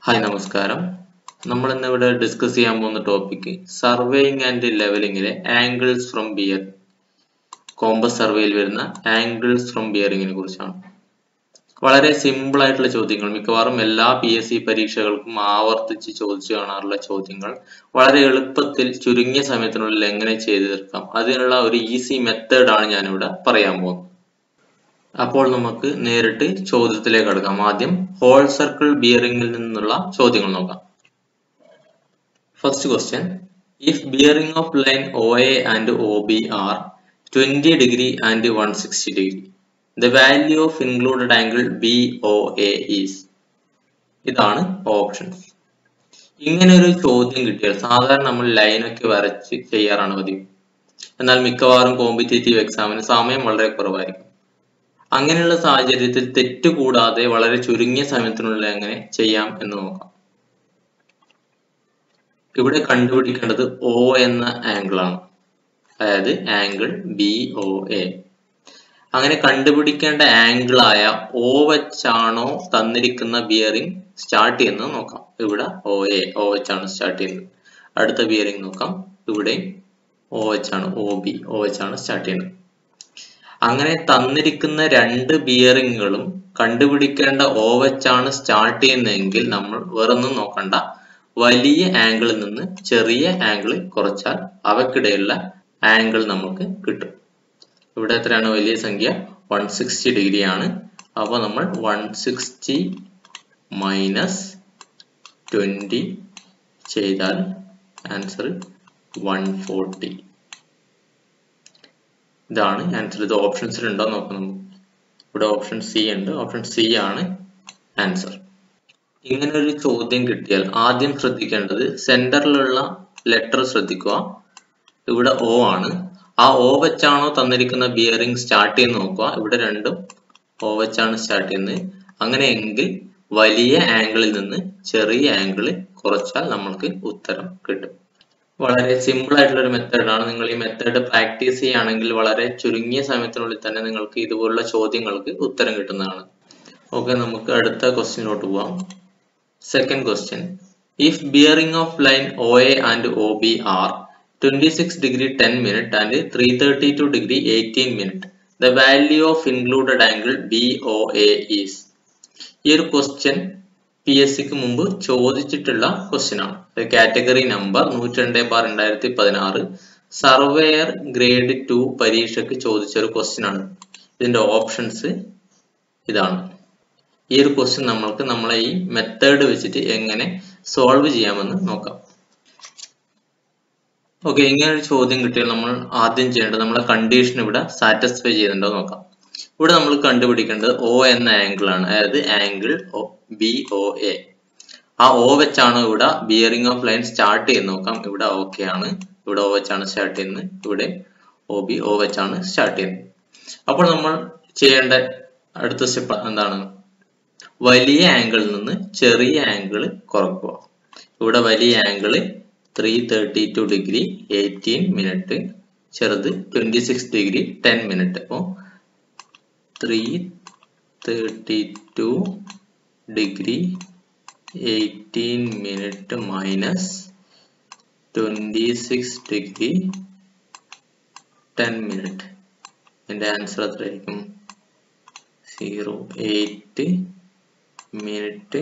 hi നമസ്കാരം നമ്മൾ ഇന്ന് ഇവിടെ ഡിസ്കസ് ചെയ്യാൻ പോകുന്ന ടോപ്പിക് സർവേയിങ് ആൻഡ് ലെവലിംഗിലെ ആംഗിൾസ് ഫ്രം ബിയർ കോമ്പസ് സർവേയിൽ വരുന്ന ആംഗിൾസ് ഫ്രം ബിയറിങ്ങിനെ കുറിച്ചാണ് വളരെ സിമ്പിൾ ആയിട്ടുള്ള ചോദ്യങ്ങൾ മിക്കവാറും എല്ലാ പി എസ് സി പരീക്ഷകൾക്കും ആവർത്തിച്ച് ചോദിച്ചു കാണാറുള്ള ചോദ്യങ്ങൾ വളരെ എളുപ്പത്തിൽ ചുരുങ്ങിയ സമയത്തിനുള്ളിൽ എങ്ങനെ ചെയ്തു തീർക്കാം അതിനുള്ള ഒരു ഈസി മെത്തേഡ് ആണ് ഞാനിവിടെ പറയാൻ പോകുന്നത് അപ്പോൾ നമുക്ക് നേരിട്ട് ചോദ്യത്തിലേക്ക് കടക്കാം ആദ്യം ഹോൾ സർക്കിൾ ബിയറിംഗിൽ നിന്നുള്ള ചോദ്യങ്ങൾ നോക്കാം first question if bearing of line O A and O B are twenty degree and one sixty degree the value of included angle B O A is ഇതാണ് ഓപ്ഷൻസ് ഇങ്ങനെ ഒരു ചോദ്യം കിട്ടിയാൽ സാധാരണ നമ്മൾ ലൈനൊക്കെ വരച്ച് ചെയ്യാറാണ് പതിവ് എന്നാൽ മിക്കവാറും കോമ്പറ്റേറ്റീവ് എക്സാമിന് സമയം വളരെ കുറവായിരിക്കും അങ്ങനെയുള്ള സാഹചര്യത്തിൽ തെറ്റ് കൂടാതെ വളരെ ചുരുങ്ങിയ സമയത്തിനുള്ളിൽ എങ്ങനെ ചെയ്യാം എന്ന് നോക്കാം ഇവിടെ കണ്ടുപിടിക്കേണ്ടത് ഒ എന്ന ആംഗിൾ ആണ് അതായത് ആംഗിൾ ബി ഒ എ അങ്ങനെ കണ്ടുപിടിക്കേണ്ട ആംഗിൾ ആയ ഒ വെച്ചാണോ തന്നിരിക്കുന്ന ബിയറിംഗ് സ്റ്റാർട്ട് ചെയ്യുന്നത് നോക്കാം ഇവിടെ ഒ എ ഒ വെച്ചാണ് സ്റ്റാർട്ട് ചെയ്യുന്നത് അടുത്ത ബിയറിംഗ് നോക്കാം ഇവിടെ ഒ വെച്ചാണ് ഒ ബി ഒ വെച്ചാണ് സ്റ്റാർട്ട് ചെയ്യുന്നത് അങ്ങനെ തന്നിരിക്കുന്ന രണ്ട് ബിയറിങ്ങുകളും കണ്ടുപിടിക്കേണ്ട ഓ വെച്ചാണ് സ്റ്റാർട്ട് ചെയ്യുന്നതെങ്കിൽ നമ്മൾ വേറൊന്നും നോക്കണ്ട വലിയ ആംഗിളിൽ നിന്ന് ചെറിയ ആംഗിൾ കുറച്ചാൽ അവക്കിടയിലുള്ള ആംഗിൾ നമുക്ക് കിട്ടും ഇവിടെ എത്രയാണ് വലിയ സംഖ്യ വൺ സിക്സ്റ്റി ഡിഗ്രി ആണ് അപ്പോൾ നമ്മൾ വൺ സിക്സ്റ്റി മൈനസ് ട്വൻറ്റി ചെയ്താൽ ആൻസർ വൺ ഫോർട്ടി ഇതാണ് ആൻസർ ഇത് ഓപ്ഷൻസിൽ ഉണ്ടോ നോക്കാം ഇവിടെ ഓപ്ഷൻ സി ഉണ്ട് ഓപ്ഷൻ സി ആണ് ആൻസർ ഇങ്ങനെ ഒരു ചോദ്യം കിട്ടിയാൽ ആദ്യം ശ്രദ്ധിക്കേണ്ടത് സെന്ററിലുള്ള ലെറ്റർ ശ്രദ്ധിക്കുക ഇവിടെ ഒ ആണ് ആ ഒ വെച്ചാണോ തന്നിരിക്കുന്ന ബിയറിംഗ് സ്റ്റാർട്ട് ചെയ്ത് നോക്കുക ഇവിടെ രണ്ടും ഒ വെച്ചാണ് സ്റ്റാർട്ട് ചെയ്യുന്നത് അങ്ങനെയെങ്കിൽ വലിയ ആംഗിളിൽ നിന്ന് ചെറിയ ആംഗിൾ കുറച്ചാൽ നമ്മൾക്ക് ഉത്തരം കിട്ടും വളരെ സിമ്പിൾ ആയിട്ടുള്ള ഒരു മെത്തേഡാണ് നിങ്ങൾ ഈ മെത്തേഡ് പ്രാക്ടീസ് ചെയ്യുകയാണെങ്കിൽ വളരെ ചുരുങ്ങിയ സമയത്തിനുള്ളിൽ തന്നെ നിങ്ങൾക്ക് ഇതുപോലുള്ള ചോദ്യങ്ങൾക്ക് ഉത്തരം കിട്ടുന്നതാണ് ഓക്കെ നമുക്ക് അടുത്ത ക്വസ്റ്റ്യനിലോട്ട് പോവാം second question if bearing of line O A and O B are twenty six degree ten minute and three thirty two degree eighteen minute the value of included angle B O A is ഈ ഒരു question P S സിക്ക് മുമ്പ് ചോദിച്ചിട്ടുള്ള question ആണ് category number നൂറ്റി രണ്ട് bar രണ്ടായിരത്തി പതിനാറ് സർവേയർ ഗ്രേഡ് ടു പരീക്ഷയ്ക്ക് ചോദിച്ച ഒരു ക്വസ്റ്റ്യൻ ആണ് ഇതിന്റെ ഓപ്ഷൻസ് ഇതാണ് ഈ ഒരു ക്വസ്റ്റ്യൻ നമ്മൾക്ക് നമ്മളെ ഈ മെത്തേഡ് വെച്ചിട്ട് എങ്ങനെ സോൾവ് ചെയ്യാമെന്ന് നോക്കാം ഓക്കെ ഇങ്ങനെ ഒരു ചോദ്യം കിട്ടിയാൽ നമ്മൾ ആദ്യം ചെയ്യേണ്ടത് നമ്മളെ കണ്ടീഷൻ ഇവിടെ സാറ്റിസ്ഫൈ ചെയ്യുന്നുണ്ടോ നോക്കാം ഇവിടെ നമ്മൾ കണ്ടുപിടിക്കേണ്ടത് ഒ എന്ന ആംഗിൾ ആണ് അതായത് ആംഗിൾ ബി ഒ എ ആ ഒ വെച്ചാണ് ഇവിടെ ബിയറിംഗ് ഓഫ് ലൈൻ സ്റ്റാർട്ട് ചെയ്യുന്നത് നോക്കാം ഇവിടെ ഓക്കെ ആണ് ഇവിടെ ഒ വെച്ചാണ് സ്റ്റാർട്ട് ചെയ്യുന്നത് ഇവിടെ ഒ ബി ഒ വെച്ചാണ് സ്റ്റാർട്ട് ചെയ്യുന്നത് അപ്പോൾ നമ്മൾ ചെയ്യേണ്ട അടുത്ത സ്റ്റെപ്പ് എന്താണ് വലിയ ആംഗിളിൽ നിന്ന് ചെറിയ ആംഗിൾ കുറക്കുക ഇവിടെ വലിയ angle three thirty two degree eighteen minute ചെറുത് twenty six degree ten minute അപ്പോൾ three thirty two degree eighteen minute minus twenty six degree ten minute എൻ്റെ ആൻസർ എത്രയായിരിക്കും zero eight minute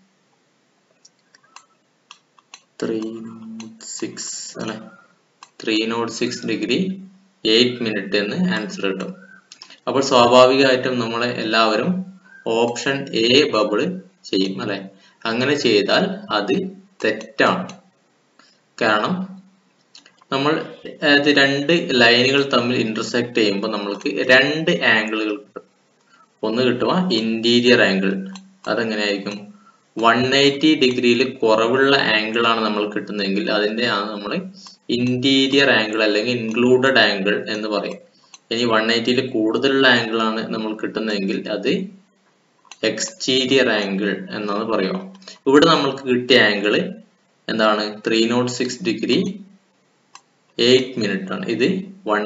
three nought six അല്ലെ three nought six degree eight minute എന്ന് answer കിട്ടും അപ്പോൾ സ്വാഭാവികമായിട്ടും നമ്മളെ എല്ലാവരും ഓപ്ഷൻ എ ബബിൾ ചെയ്യും അല്ലെ അങ്ങനെ ചെയ്താൽ അത് തെറ്റാണ് കാരണം നമ്മൾ അതായത് രണ്ട് ലൈനുകൾ തമ്മിൽ ഇന്റർസെക്ട് ചെയ്യുമ്പോൾ നമ്മൾക്ക് രണ്ട് ആംഗിളുകൾ കിട്ടും ഒന്ന് കിട്ടുക ഇന്റീരിയർ ആംഗിൾ അതെങ്ങനെയായിരിക്കും വൺ എയ്റ്റി ഡിഗ്രിയിൽ കുറവുള്ള ആംഗിൾ ആണ് നമ്മൾ കിട്ടുന്നതെങ്കിൽ അതിന്റെ ആണ് നമ്മൾ ഇന്റീരിയർ ആംഗിൾ അല്ലെങ്കിൽ ഇൻക്ലൂഡഡ് ആംഗിൾ എന്ന് പറയും ഇനി വൺ എയ്റ്റിയിൽ കൂടുതലുള്ള ആംഗിൾ ആണ് നമ്മൾ കിട്ടുന്നതെങ്കിൽ അത് എക്സ്റ്റീരിയർ ആംഗിൾ എന്നാണ് പറയുക ഇവിടെ നമ്മൾക്ക് കിട്ടിയ ആംഗിൾ എന്താണ് three nought six degree eight minute ആണ് ഇത് one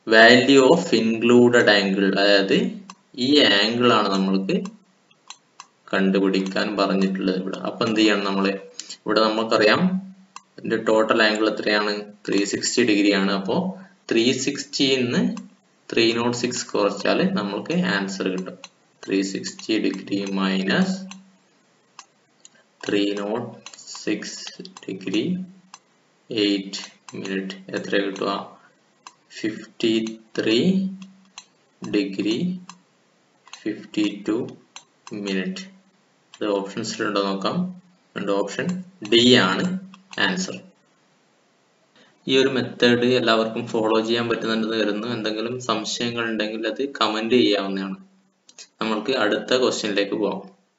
value of included angle അതായത് ഈ ആംഗിൾ ആണ് നമ്മൾക്ക് കണ്ടുപിടിക്കാൻ പറഞ്ഞിട്ടുള്ളത് ഇവിടെ അപ്പൊ എന്ത് ചെയ്യണം നമ്മൾ ഇവിടെ നമുക്കറിയാം ഇതിന്റെ ടോട്ടൽ ആംഗിൾ എത്രയാണ് ത്രീ സിക്സ്റ്റി ഡിഗ്രി ആണ് അപ്പോൾ ത്രീ സിക്സ്റ്റിന്ന് ത്രീ നോട്ട് സിക്സ് കുറച്ചാൽ നമ്മൾക്ക് ആൻസർ കിട്ടും three sixty degree minus three nought six degree eight minute എത്ര കിട്ടുക fifty three degree fifty two minute ഇത് ഓപ്ഷൻസിലുണ്ടോ നോക്കാം രണ്ട് ഓപ്ഷൻ ഡി ആണ് ആൻസർ ഈ ഒരു മെത്തേഡ് എല്ലാവർക്കും ഫോളോ ചെയ്യാൻ പറ്റുന്നുണ്ടെന്ന് കരുതുന്നു എന്തെങ്കിലും സംശയങ്ങൾ ഉണ്ടെങ്കിൽ അത് കമന്റ് ചെയ്യാവുന്നതാണ് നമ്മൾക്ക് അടുത്ത ക്വസ്റ്റ്യനിലേക്ക് പോവാം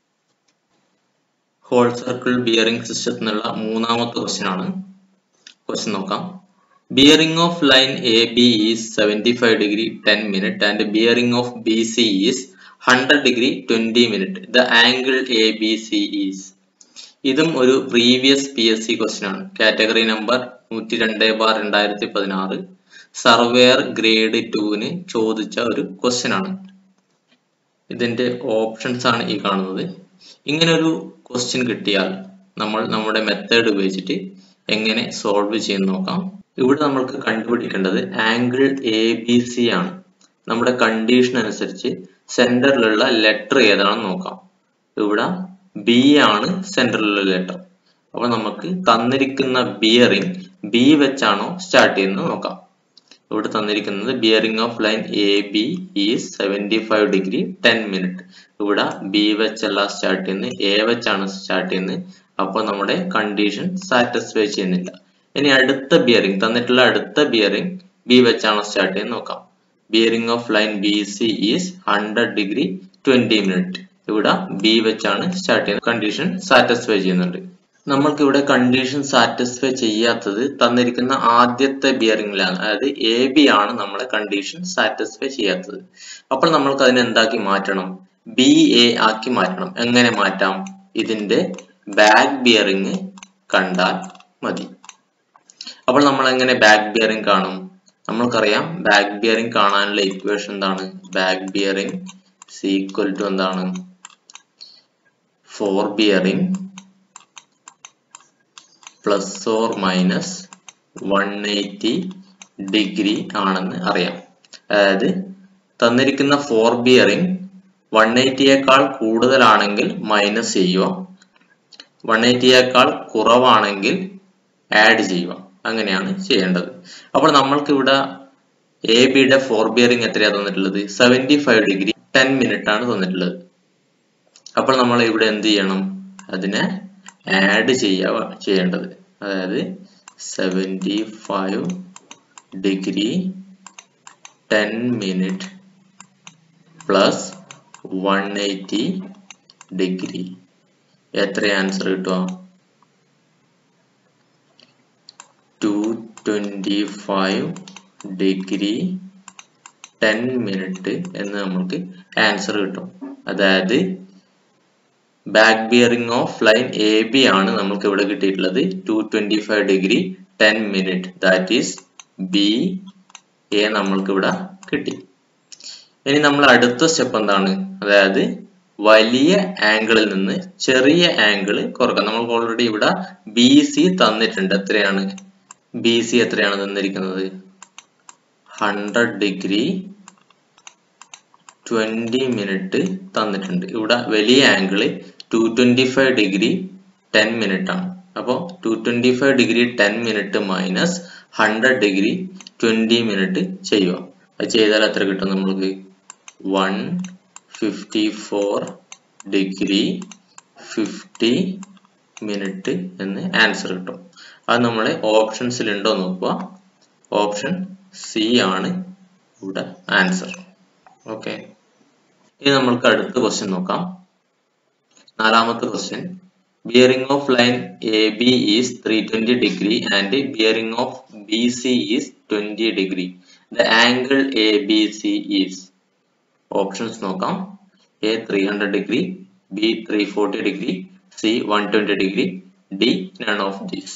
ഹോൾ സർക്കിൾ ബിയറിംഗ് സിസ്റ്റത്തിനുള്ള മൂന്നാമത്തെ ക്വസ്റ്റ്യൻ ആണ് ക്വസ്റ്റ്യൻ നോക്കാം bearing of line A B is seventy five degree ten minute and bearing of B C is hundred degree twenty minute the angle A B C is ഇതും ഒരു previous P S C question ആണ് category number നൂറ്റി രണ്ട് bar രണ്ടായിരത്തി പതിനാറ് surveyor grade ടുവിന് ചോദിച്ച ഒരു ക്വസ്റ്റ്യൻ ആണ് ഇതിന്റെ ഓപ്ഷൻസ് ആണ് ഈ കാണുന്നത് ഇങ്ങനെ ഒരു ക്വസ്റ്റ്യൻ കിട്ടിയാൽ നമ്മൾ നമ്മുടെ മെത്തേഡ് ഉപയോഗിച്ചിട്ട് എങ്ങനെ സോൾവ് ചെയ്യുന്ന നോക്കാം ഇവിടെ നമ്മൾക്ക് കണ്ടുപിടിക്കേണ്ടത് ആംഗിൾ എ ബി സി ആണ് നമ്മുടെ കണ്ടീഷൻ അനുസരിച്ച് സെന്ററിലുള്ള ലെറ്റർ ഏതാണെന്ന് നോക്കാം ഇവിടെ ബി ആണ് സെന്ററിലുള്ള ലെറ്റർ അപ്പൊ നമുക്ക് തന്നിരിക്കുന്ന ബിയറിംഗ് ബി വെച്ചാണോ സ്റ്റാർട്ട് ചെയ്യുന്നത് നോക്കാം ഇവിടെ തന്നിരിക്കുന്നത് bearing of line A B is seventy five degree ten minute ഇവിടെ ബി വെച്ചല്ല സ്റ്റാർട്ട് ചെയ്യുന്നത് എ വെച്ചാണ് സ്റ്റാർട്ട് ചെയ്യുന്നത് അപ്പൊ നമ്മുടെ കണ്ടീഷൻ സാറ്റിസ്ഫൈ ചെയ്യുന്നില്ല ഇനി അടുത്ത ബിയറിംഗ് തന്നിട്ടുള്ള അടുത്ത ബിയറിംഗ് ബി വെച്ചാണോ സ്റ്റാർട്ട് ചെയ്യുന്നത് നോക്കാം bearing of line B C is hundred degree twenty minute ഇവിടെ ബി വെച്ചാണ് സ്റ്റാർട്ട് ചെയ്യുന്നത് കണ്ടീഷൻ സാറ്റിസ്ഫൈ ചെയ്യുന്നുണ്ട് നമ്മൾക്ക് ഇവിടെ കണ്ടീഷൻ സാറ്റിസ്ഫൈ ചെയ്യാത്തത് തന്നിരിക്കുന്ന ആദ്യത്തെ ബിയറിംഗിലാണ് അതായത് എ ബി ആണ് നമ്മളെ കണ്ടീഷൻ സാറ്റിസ്ഫൈ ചെയ്യാത്തത് അപ്പോൾ നമ്മൾക്ക് അതിനെ എന്താക്കി മാറ്റണം ബി എ ആക്കി മാറ്റണം എങ്ങനെ മാറ്റാം ഇതിന്റെ ബാക്ക് ബിയറിംഗ് കണ്ടാൽ മതി അപ്പോൾ നമ്മൾ എങ്ങനെ ബാക്ക് ബിയറിംഗ് കാണും നമ്മൾക്കറിയാം ബാക്ക് ബിയറിംഗ് കാണാനുള്ള ഇക്വേഷൻ എന്താണ് ബാക്ക് ബിയറിംഗ് ഈക്വൽ ടു എന്താണ് fore bearing plus or minus one eighty degree ആണെന്ന് അറിയാം അതായത് തന്നിരിക്കുന്ന ഫോർ ബിയറിംഗ് വൺ എയ്റ്റിയേക്കാൾ കൂടുതലാണെങ്കിൽ മൈനസ് ചെയ്യുക വൺ എയ്റ്റിയേക്കാൾ കുറവാണെങ്കിൽ ആഡ് ചെയ്യുക അങ്ങനെയാണ് ചെയ്യേണ്ടത് അപ്പോൾ നമ്മൾക്ക് ഇവിടെ എ ബിയുടെ ഫോർ ബിയറിംഗ് എത്രയാണ് തന്നിട്ടുള്ളത് seventy five degree ten minute ആണ് തന്നിട്ടുള്ളത് അപ്പോൾ നമ്മൾ ഇവിടെ എന്ത് ചെയ്യണം അതിനെ ആഡ് ചെയ്യുക ചെയ്യേണ്ടത് അതായത് seventy five degree ten minute plus one eighty degree എത്ര ആൻസർ കിട്ടുക two twenty five degree ten minute എന്ന് നമുക്ക് ആൻസർ കിട്ടും അതായത് back bearing of line A B ആണ് നമുക്ക് ഇവിടെ കിട്ടിയിട്ടുള്ളത് two twenty five degree ten minute that is B A നമ്മൾക്ക് ഇവിടെ കിട്ടി ഇനി നമ്മൾ അടുത്ത സ്റ്റെപ്പ് എന്താണ് അതായത് വലിയ ആംഗിളിൽ നിന്ന് ചെറിയ ആംഗിൾ കുറക്കാം നമ്മൾക്ക് ഓൾറെഡി ഇവിടെ ബി സി തന്നിട്ടുണ്ട് എത്രയാണ് ബി സി എത്രയാണ് തന്നിരിക്കുന്നത് ഹൺഡ്രഡ് ഡിഗ്രി ട്വന്റി മിനിറ്റ് തന്നിട്ടുണ്ട് ഇവിടെ വലിയ angle two twenty five degree ten minute ആണ് അപ്പോൾ two twenty five degree ten minute minus hundred degree twenty minute ചെയ്യുക അത് ചെയ്താൽ എത്ര കിട്ടും നമ്മൾക്ക് one fifty four degree fifty minute എന്ന് ആൻസർ കിട്ടും അത് നമ്മളെ ഓപ്ഷൻസിൽ ഉണ്ടോ നോക്കുക ഓപ്ഷൻ സി ആണ് ഇവിടെ ആൻസർ ഓക്കെ ഇനി നമ്മൾക്ക് അടുത്ത ക്വസ്റ്റ്യൻ നോക്കാം നാലാമത്തെ question bearing of line A B is three twenty degree and bearing of B C is twenty degree the angle A B C is options നോക്കാം A three hundred degree B three forty degree C one twenty degree D none of these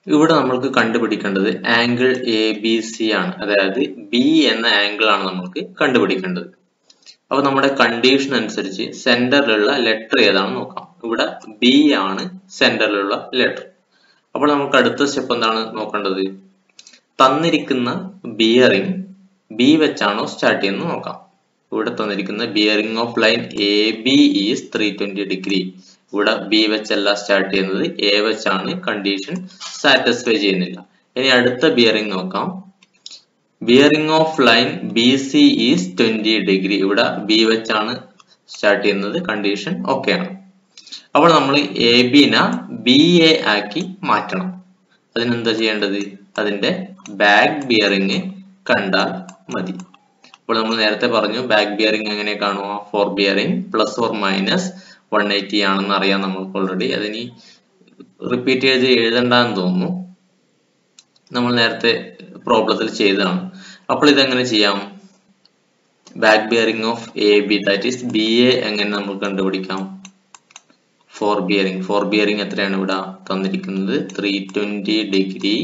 ഇവിടെ നമ്മൾക്ക് കണ്ടുപിടിക്കേണ്ടത് angle A B C ആണ് അതായത് B എന്ന angle ആണ് നമ്മൾക്ക് കണ്ടുപിടിക്കേണ്ടത് അപ്പൊ നമ്മുടെ കണ്ടീഷൻ അനുസരിച്ച് സെന്ററിലുള്ള ലെറ്റർ ഏതാണെന്ന് നോക്കാം ഇവിടെ ബി ആണ് സെന്ററിലുള്ള ലെറ്റർ അപ്പോൾ നമുക്ക് അടുത്ത സ്റ്റെപ്പ് എന്താണ് നോക്കേണ്ടത് തന്നിരിക്കുന്ന ബിയറിംഗ് ബി വെച്ചാണോ സ്റ്റാർട്ട് ചെയ്യുന്നത് നോക്കാം ഇവിടെ തന്നിരിക്കുന്ന bearing of line A B is three twenty degree ഇവിടെ ബി വെച്ചല്ല സ്റ്റാർട്ട് ചെയ്യുന്നത് എ വെച്ചാണ് കണ്ടീഷൻ സാറ്റിസ്ഫൈ ചെയ്യുന്നില്ല ഇനി അടുത്ത ബിയറിംഗ് നോക്കാം bearing of line B C is twenty degree ഇവിടെ ബി വെച്ചാണ് സ്റ്റാർട്ട് ചെയ്യുന്നത് കണ്ടീഷൻ ഓക്കെ ആണ് അപ്പോൾ നമ്മൾ എ ബിനെ ബി എ ആക്കി മാറ്റണം അതിനെന്താ ചെയ്യേണ്ടത് അതിന്റെ ബാക്ക് ബിയറിംഗ് കണ്ടാൽ മതി അപ്പോൾ നമ്മൾ നേരത്തെ പറഞ്ഞു ബാക്ക് ബിയറിംഗ് എങ്ങനെ കാണുക fore bearing plus or minus one eighty ആണെന്ന് അറിയാം നമ്മൾക്ക് ഓൾറെഡി അതിനി റിപ്പീറ്റ് ചെയ്ത് എഴുതണ്ടെന്ന് തോന്നുന്നു നമ്മൾ നേരത്തെ പ്രോബ്ലത്തിൽ ചെയ്തതാണ് അപ്പോൾ ഇതെങ്ങനെ ചെയ്യാം back bearing of A B that is B A എങ്ങനെ നമുക്ക് കണ്ടുപിടിക്കാം ഫോർ ബിയറിംഗ് ഫോർ ബിയറിംഗ് എത്രയാണ് ഇവിടെ തന്നിരിക്കുന്നത് three twenty degree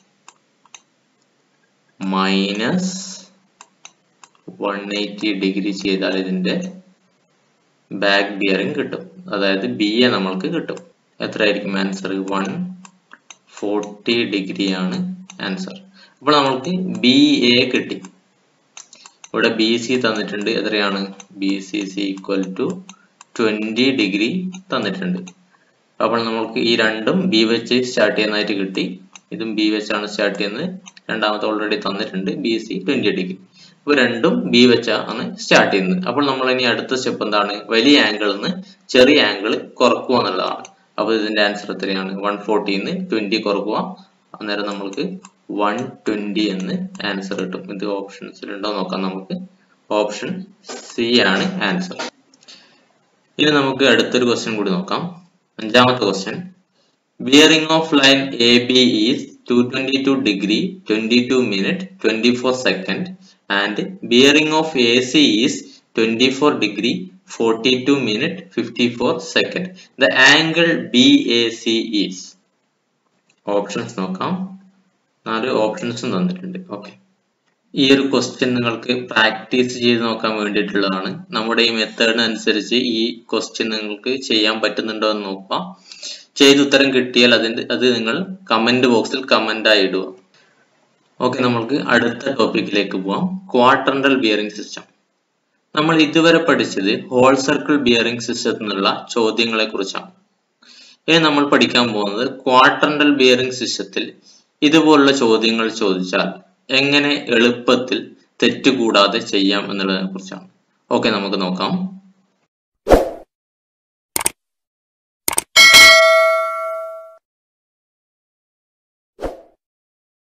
minus one eighty degree ചെയ്താൽ ഇതിന്റെ ബാക്ക് ബിയറിംഗ് കിട്ടും അതായത് ബി എ നമ്മൾക്ക് കിട്ടും എത്രയായിരിക്കും ആൻസർ വൺ ഫോർട്ടി ഡിഗ്രി ആണ് ആൻസർ അപ്പോൾ നമ്മൾക്ക് ബി എ കിട്ടി ഇവിടെ ബി സി തന്നിട്ടുണ്ട് എത്രയാണ് B C C equal to twenty degree തന്നിട്ടുണ്ട് അപ്പോൾ നമുക്ക് ഈ രണ്ടും ബി വെച്ച് സ്റ്റാർട്ട് ചെയ്യുന്നതായിട്ട് കിട്ടി ഇതും ബി വെച്ചാണ് സ്റ്റാർട്ട് ചെയ്യുന്നത് രണ്ടാമത്തെ ഓൾറെഡി തന്നിട്ടുണ്ട് ബി സി ട്വന്റി ഡിഗ്രി അപ്പോൾ രണ്ടും ബി വെച്ചാണ് സ്റ്റാർട്ട് ചെയ്യുന്നത് അപ്പോൾ നമ്മൾ ഇനി അടുത്ത സ്റ്റെപ്പ് എന്താണ് വലിയ ആംഗിളിൽ നിന്ന് ചെറിയ ആംഗിൾ കുറക്കുക എന്നുള്ളതാണ് അപ്പോൾ ഇതിന്റെ ആൻസർ എത്രയാണ് വൺ ഫോർട്ടിന്ന് ട്വന്റി കുറക്കുക അന്നേരം നമ്മൾക്ക് വൺ ട്വന്റി എന്ന് ആൻസർ കിട്ടും ഇത് ഓപ്ഷൻസിൽ ഉണ്ടോ നോക്കാം നമുക്ക് ഓപ്ഷൻ സി ആണ് ആൻസർ ഇനി നമുക്ക് അടുത്തൊരു ക്വസ്റ്റ്യൻ കൂടി നോക്കാം അഞ്ചാമത്തെ question bearing of line A B is two twenty two degree twenty two minute twenty four second and bearing of A C is twenty four degree forty two minute fifty four second the angle B A C is options നോക്കാം നാല് ഓപ്ഷൻസും തന്നിട്ടുണ്ട് okay ഈ ഒരു question നിങ്ങൾക്ക് practice ചെയ്ത് നോക്കാൻ വേണ്ടിയിട്ടുള്ളതാണ് നമ്മുടെ ഈ മെത്തേഡിന് അനുസരിച്ച് ഈ ക്വസ്റ്റ്യൻ നിങ്ങൾക്ക് ചെയ്യാൻ പറ്റുന്നുണ്ടോ എന്ന് നോക്കുക ചെയ്ത് ഉത്തരം കിട്ടിയാൽ അതിന്റെ അത് നിങ്ങൾ കമന്റ് ബോക്സിൽ കമന്റ് ആയി ഇടുക ഓക്കെ നമ്മൾക്ക് അടുത്ത ടോപ്പിക്കിലേക്ക് പോവാം ക്വാർട്ടറൽ ബിയറിംഗ് സിസ്റ്റം നമ്മൾ ഇതുവരെ പഠിച്ചത് ഹോൾ സർക്കിൾ ബിയറിംഗ് സിസ്റ്റത്തിൽ നിന്നുള്ള ചോദ്യങ്ങളെ കുറിച്ചാണ് ഇനി നമ്മൾ പഠിക്കാൻ പോകുന്നത് ക്വാർട്ടറൽ ബിയറിംഗ് സിസ്റ്റത്തിൽ ഇതുപോലുള്ള ചോദ്യങ്ങൾ ചോദിച്ചാൽ എങ്ങനെ എളുപ്പത്തിൽ തെറ്റുകൂടാതെ ചെയ്യാം എന്നുള്ളതിനെ കുറിച്ചാണ് ഓക്കെ നമുക്ക് നോക്കാം